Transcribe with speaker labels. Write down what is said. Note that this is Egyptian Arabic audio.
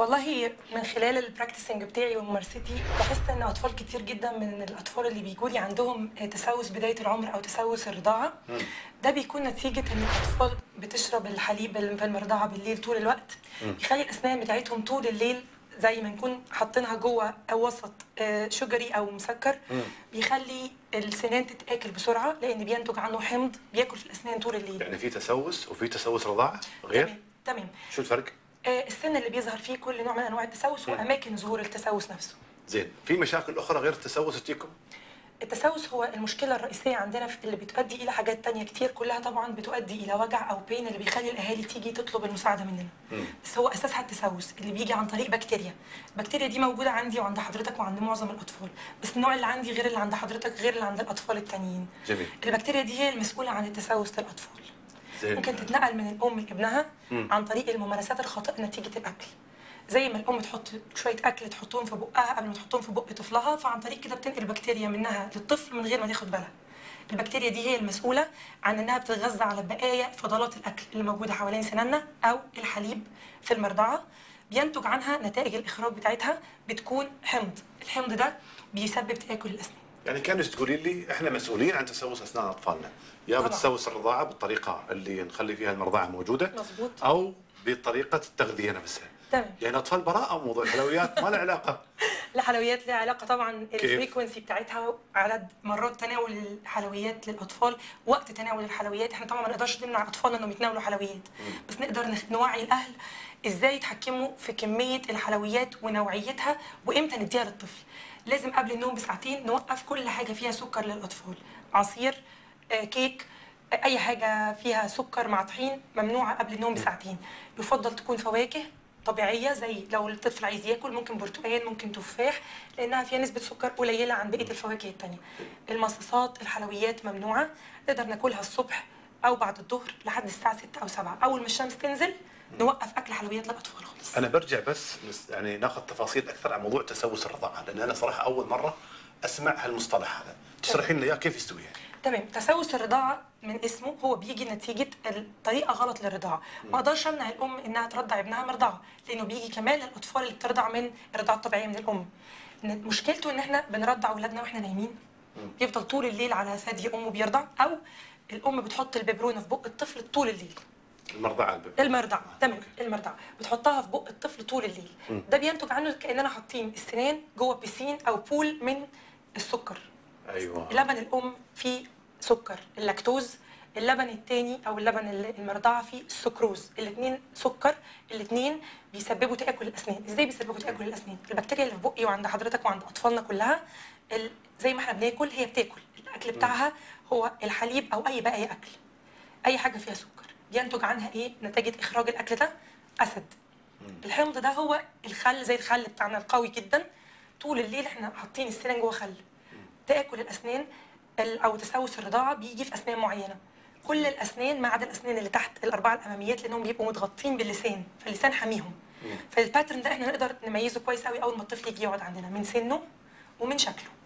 Speaker 1: والله من خلال البراكتسنج بتاعي وممارستي لاحظت ان اطفال كتير جدا من الاطفال اللي بيجوا لي عندهم تسوس بدايه العمر او تسوس الرضاعه ده بيكون نتيجه ان الاطفال بتشرب الحليب في المرضعه بالليل طول الوقت بيخلي الاسنان بتاعتهم طول الليل زي ما نكون حاطينها جوه او وسط آه، شجري او مسكر بيخلي السنان تتاكل بسرعه لان بينتج عنه حمض بياكل في الاسنان طول الليل
Speaker 2: يعني في تسوس وفي تسوس رضاعه غير
Speaker 1: تمام تمام
Speaker 2: شو الفرق
Speaker 1: آه، السن اللي بيظهر فيه كل نوع من انواع التسوس واماكن ظهور التسوس نفسه
Speaker 2: زين في مشاكل اخرى غير التسوس تجيكم
Speaker 1: التسوس هو المشكله الرئيسيه عندنا في اللي بتؤدي الى حاجات تانية كتير كلها طبعا بتؤدي الى وجع او بين اللي بيخلي الاهالي تيجي تطلب المساعده مننا بس هو اساسها التسوس اللي بيجي عن طريق بكتيريا البكتيريا دي موجوده عندي وعند حضرتك وعند معظم الاطفال بس النوع اللي عندي غير اللي عند حضرتك غير اللي عند الاطفال التانيين
Speaker 2: جميل
Speaker 1: البكتيريا دي هي المسؤوله عن التسوس للاطفال
Speaker 2: زين
Speaker 1: ممكن تتنقل من الام لابنها
Speaker 2: مم.
Speaker 1: عن طريق الممارسات الخاطئه نتيجه الاكل زي ما الام تحط شويه اكل تحطهم في بقها قبل ما تحطهم في بق طفلها فعن طريق كده بتنقل بكتيريا منها للطفل من غير ما تاخد بالها البكتيريا دي هي المسؤوله عن انها بتتغذى على بقايا فضلات الاكل اللي موجوده حوالين سناننا او الحليب في المرضعه بينتج عنها نتائج الاخراج بتاعتها بتكون حمض الحمض ده بيسبب تاكل الاسنان
Speaker 2: يعني كانت تقولي لي احنا مسؤولين عن تسوس اسنان اطفالنا يا
Speaker 1: طبعاً.
Speaker 2: بتسوس الرضاعه بالطريقه اللي نخلي فيها المرضعه موجوده
Speaker 1: مظبوط
Speaker 2: او بطريقه التغذيه نفسها
Speaker 1: تمام
Speaker 2: يعني اطفال براءه موضوع الحلويات ما له علاقه
Speaker 1: الحلويات لها علاقه طبعا الفريكونسي بتاعتها عدد مرات تناول الحلويات للاطفال وقت تناول الحلويات احنا طبعا ما نقدرش نمنع اطفالنا انهم يتناولوا حلويات بس نقدر نخ- نوعي الاهل ازاي يتحكموا في كميه الحلويات ونوعيتها وامتى نديها للطفل لازم قبل النوم بساعتين نوقف كل حاجه فيها سكر للاطفال عصير آه، كيك آه، اي حاجه فيها سكر مع طحين ممنوعه قبل النوم بساعتين يفضل تكون فواكه طبيعيه زي لو الطفل عايز ياكل ممكن برتقال ممكن تفاح لانها فيها نسبه سكر قليله عن بقيه الفواكه التانية المصاصات الحلويات ممنوعه نقدر ناكلها الصبح او بعد الظهر لحد الساعه 6 او 7 اول ما الشمس تنزل نوقف اكل حلويات للاطفال خالص
Speaker 2: انا برجع بس نس- يعني ناخذ تفاصيل اكثر عن موضوع تسوس الرضاعه لان انا صراحه اول مره اسمع هالمصطلح هذا تشرحي لنا اياه كيف يستوي يعني
Speaker 1: تمام تسوس الرضاعه من اسمه هو بيجي نتيجه الطريقه غلط للرضاعه ما اقدرش امنع الام انها ترضع ابنها مرضعه لانه بيجي كمان للاطفال اللي بترضع من الرضاعه الطبيعيه من الام إن مشكلته ان احنا بنرضع اولادنا واحنا نايمين يفضل طول الليل على ثدي امه بيرضع او الام بتحط الببرونه في بق الطفل طول الليل
Speaker 2: المرضعه البب
Speaker 1: المرضعه تمام المرضعه بتحطها في بق الطفل طول الليل ده بينتج عنه كاننا حاطين السنان جوه بيسين او بول من السكر
Speaker 2: ايوه
Speaker 1: لبن الام فيه سكر اللاكتوز اللبن التاني او اللبن ال- المرضعه فيه السكروز الاثنين سكر الاثنين بيسببوا تاكل الاسنان ازاي بيسببوا تاكل الاسنان البكتيريا اللي في بقي وعند حضرتك وعند اطفالنا كلها ال- زي ما احنا بناكل هي بتاكل الاكل بتاعها هو الحليب او اي بقايا اكل اي حاجه فيها سكر ينتج عنها ايه نتيجه اخراج الاكل ده اسد الحمض ده هو الخل زي الخل بتاعنا القوي جدا طول الليل احنا حاطين السنان جوه خل تاكل الاسنان ال- او تسوس الرضاعه بيجي في اسنان معينه كل الاسنان ما عدا الاسنان اللي تحت الاربعه الاماميات لانهم بيبقوا متغطين باللسان فاللسان حاميهم فالباترن ده احنا نقدر نميزه كويس قوي اول ما الطفل يجي يقعد عندنا من سنه ومن شكله